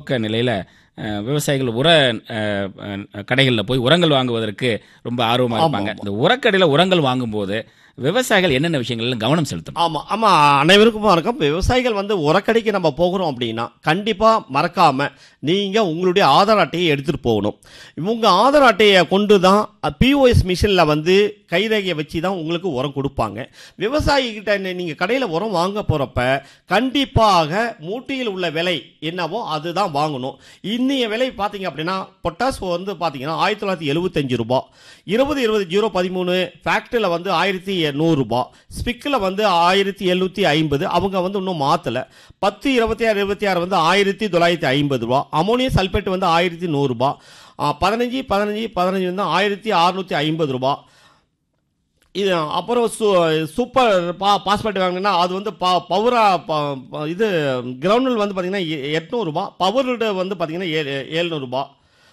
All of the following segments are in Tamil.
துவக்க நிலையில் விவசாயிகள் உர கடைகளில் போய் உரங்கள் வாங்குவதற்கு ரொம்ப ஆர்வமாக இருப்பாங்க இந்த உரக்கடையில் உரங்கள் வாங்கும்போது விவசாயிகள் என்னென்ன விஷயங்கள்ல கவனம் செலுத்தணும் ஆமா ஆமா அனைவருக்கும் வணக்கம் விவசாயிகள் வந்து உரக்கடைக்கு நம்ம போகிறோம் அப்படின்னா கண்டிப்பா மறக்காம நீங்க உங்களுடைய ஆதார் அட்டையை எடுத்துட்டு போகணும் உங்க ஆதார் அட்டையை கொண்டு தான் பிஓஎஸ் மிஷினில் வந்து கைரேகையை வச்சு தான் உங்களுக்கு உரம் கொடுப்பாங்க விவசாயி கிட்ட நீ- நீங்க கடையில் உரம் வாங்க போறப்ப கண்டிப்பாக மூட்டையில் உள்ள விலை என்னவோ அதுதான் வாங்கணும் இன்னைய விலை பார்த்தீங்க அப்படின்னா பொட்டாஸ் வந்து பார்த்தீங்கன்னா ஆயிரத்தி தொள்ளாயிரத்தி எழுபத்தஞ்சு ரூபாய் இருபது இருபது ஜீரோ பதிமூணு ஃபேக்டரியில் வந்து ஆயிரத்தி நூறுரூபா ஸ்பிக்கில் வந்து ஆயிரத்தி எழுநூற்றி ஐம்பது அவங்க வந்து இன்னும் மாற்றலை பத்து இருபத்தி ஆறு இருபத்தி ஆறு வந்து ஆயிரத்தி தொள்ளாயிரத்தி ஐம்பது ரூபா அமோனியம் சல்பேட் வந்து ஆயிரத்தி நூறுரூபா பதினஞ்சு பதினஞ்சு பதினஞ்சு வந்து ஆயிரத்தி அறுநூற்றி ஐம்பது ரூபா இது அப்புறம் சூ சூப்பர் பா பாஸ்பேட் வாங்கினா அது வந்து ப பவரா ப- ப- இது கிரவுண்டில் வந்து பார்த்தீங்கன்னா எ- எட்நூறுபா பவர்டு வந்து பார்த்தீங்கன்னா ஏ ஏழ்நூறுபா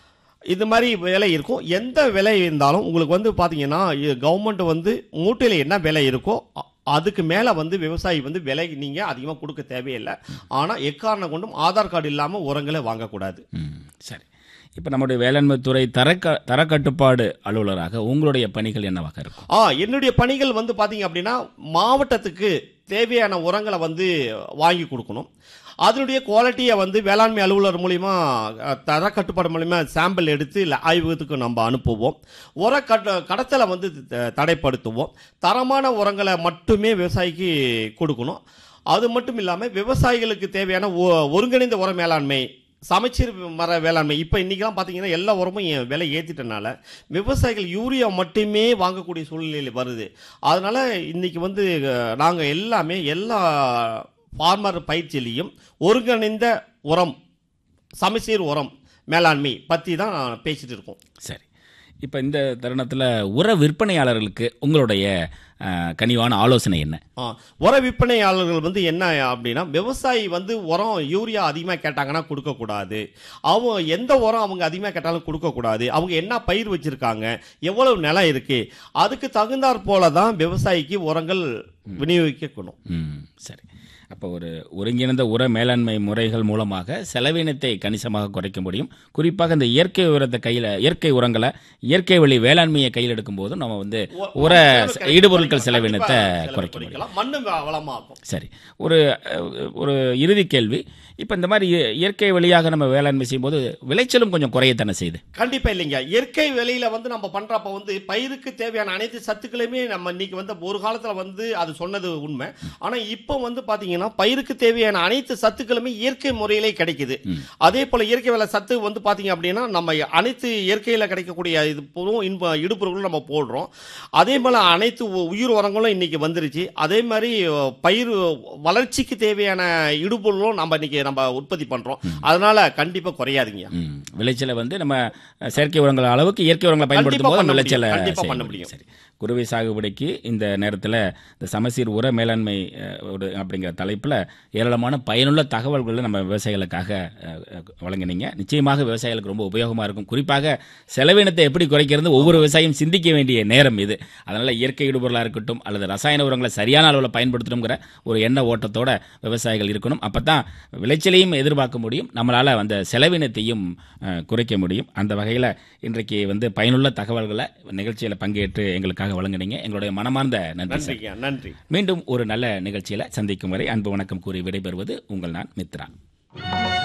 இது மாதிரி விலை இருக்கும் எந்த விலை இருந்தாலும் உங்களுக்கு வந்து பார்த்தீங்கன்னா கவர்மெண்ட் வந்து மூட்டையில் என்ன விலை இருக்கோ அ- அதுக்கு மேலே வந்து விவசாயி வந்து விலை நீங்கள் அதிகமாக கொடுக்க தேவையில்லை ஆனால் எக்காரணம் கொண்டும் ஆதார் கார்டு இல்லாமல் உரங்களை வாங்கக்கூடாது ம், சரி இப்போ நம்முடைய வேளாண்மை துறை தரக்க தரக்கட்டுப்பாடு அலுவலராக உங்களுடைய பணிகள் என்னவாக இருக்கும் ஆ என்னுடைய பணிகள் வந்து பார்த்தீங்க அப்படின்னா மாவட்டத்துக்கு தேவையான உரங்களை வந்து வாங்கி கொடுக்கணும் அதனுடைய குவாலிட்டியை வந்து வேளாண்மை அலுவலர் மூலிமா அஹ், தர கட்டுப்பாடு மூலிமா சாம்பிள் எடுத்து இல்ல ஆய்வகத்துக்கு நம்ம அனுப்புவோம் உர கட்ட கடத்தலை வந்து த- தடைப்படுத்துவோம் தரமான உரங்களை மட்டுமே விவசாயிக்கு கொடுக்கணும் அது மட்டும் இல்லாமல் விவசாயிகளுக்கு தேவையான ஒ- ஒருங்கிணைந்த உர மேலாண்மை சமச்சீர் மர வேளாண்மை இப்போ இன்றைக்கெல்லாம் பார்த்தீங்கன்னா எல்லா உரமும் ஏ- விலை ஏற்றிட்டனால விவசாயிகள் யூரியா மட்டுமே வாங்கக்கூடிய சூழ்நிலை வருது அதனால் இன்னைக்கு வந்து நாங்கள் எல்லாமே எல்லா ஃபார்மர் பயிற்சியிலையும் ஒருங்கிணைந்த உரம் சமச்சீர் உரம் மேலாண்மை பற்றி தான் பேசிட்டு இருக்கோம் சரி இப்போ இந்த தருணத்தில் உர விற்பனையாளர்களுக்கு உங்களுடைய அஹ், கனிவான ஆலோசனை என்ன ஆ, உர விற்பனையாளர்கள் வந்து என்ன அப்படின்னா விவசாயி வந்து உரம் யூரியா அதிகமாக கேட்டாங்கன்னா கொடுக்கக்கூடாது அவங்க எந்த உரம் அவங்க அதிகமாக கேட்டாலும் கொடுக்கக்கூடாது அவங்க என்ன பயிர் வச்சிருக்காங்க எவ்வளவு நிலம் இருக்கு அதுக்கு தகுந்தாற் போல தான் விவசாயிக்கு உரங்கள் விநியோகிக்கணும் ம் சரி அப்போ ஒரு ஒருங்கிணைந்த உர மேலாண்மை முறைகள் மூலமாக செலவினத்தை கணிசமாக குறைக்க முடியும் குறிப்பாக இந்த இயற்கை உரத்தை கையில் இயற்கை உரங்களை இயற்கை வழி வேளாண்மையை கையில் எடுக்கும்போது நம்ம வந்து உர இடுபொருட்கள் செலவினத்தை குறைக்க முடியும் மண்ணு வளமாகும் சரி ஒரு அஹ், ஒரு இறுதி கேள்வி இப்போ இந்த மாதிரி இய- இயற்கை வழியாக நம்ம வேளாண்மை செய்யும்போது விளைச்சலும் கொஞ்சம் குறையத்தானே செய்யுது கண்டிப்பா இல்லைங்க இயற்கை வேலையில வந்து நம்ம பண்றப்ப வந்து பயிருக்கு தேவையான அனைத்து சத்துக்களையுமே நம்ம இன்னைக்கு வந்து ஒரு காலத்துல வந்து அது சொன்னது உண்மை ஆனா இப்போ வந்து பாத்தீங்கன்னா பயிருக்கு தேவையான அனைத்து சத்துக்களுமே இயற்கை முறையிலே கிடைக்குது அதே போல இயற்கை வேலை சத்து வந்து பாத்தீங்க அப்படின்னா நம்ம அனைத்து இயற்கையில கிடைக்கக்கூடிய இது பூரும் இன்ப இடுபொருட்களும் நம்ம போடுறோம் அதே போல அனைத்து உ- உயிர் உரங்களும் இன்னைக்கு வந்துருச்சு அதே மாதிரி அஹ், பயிர் வளர்ச்சிக்கு தேவையான இடுபொருளும் நம்ம இன்னைக்கு நம்ம உற்பத்தி பண்றோம் அதனால கண்டிப்பா குறையாதுங்க ம். விளைச்சலை வந்து நம்ம அஹ், செயற்கை உரங்கள் அளவுக்கு இயற்கை உரங்களை பயன்படுத்தும் போது பண்ண முடியும். விளைச்சலை கண்டிப்பா செய்ய பண்ண முடியும். முடியும். சரி குருவை சாகுபடிக்கு இந்த நேரத்தில் இந்த சமசீர் உர மேலாண்மை அஹ், ஒரு அப்படிங்கிற தலைப்பில் ஏராளமான பயனுள்ள தகவல்களை நம்ம விவசாயிகளுக்காக அஹ், அஹ், வழங்குனீங்க நிச்சயமாக விவசாயிகளுக்கு ரொம்ப உபயோகமாக இருக்கும் குறிப்பாக செலவினத்தை எப்படி குறைக்கிறது ஒவ்வொரு விவசாயியும் சிந்திக்க வேண்டிய நேரம் இது அதனால் இயற்கை இடுபொருளாக இருக்கட்டும் அல்லது ரசாயன உரங்களை சரியான அளவில் பயன்படுத்தணுங்கிற ஒரு எண்ண ஓட்டத்தோட விவசாயிகள் இருக்கணும் அப்போ தான் விளைச்சலையும் எதிர்பார்க்க முடியும் நம்மளால் அந்த செலவினத்தையும் அஹ், குறைக்க முடியும் அந்த வகையில் இன்றைக்கு வந்து பயனுள்ள தகவல்களை நிகழ்ச்சியில் பங்கேற்று எங்களுக்காக வழங்குனீங்க எங்களுடைய மனமார்ந்த நன்றி சார் நன்றிங்க நன்றி மீண்டும் ஒரு நல்ல நிகழ்ச்சியில் சந்திக்கும் வரை அன்பு வணக்கம் கூறி விடைபெறுவது உங்கள் நான் மித்ரா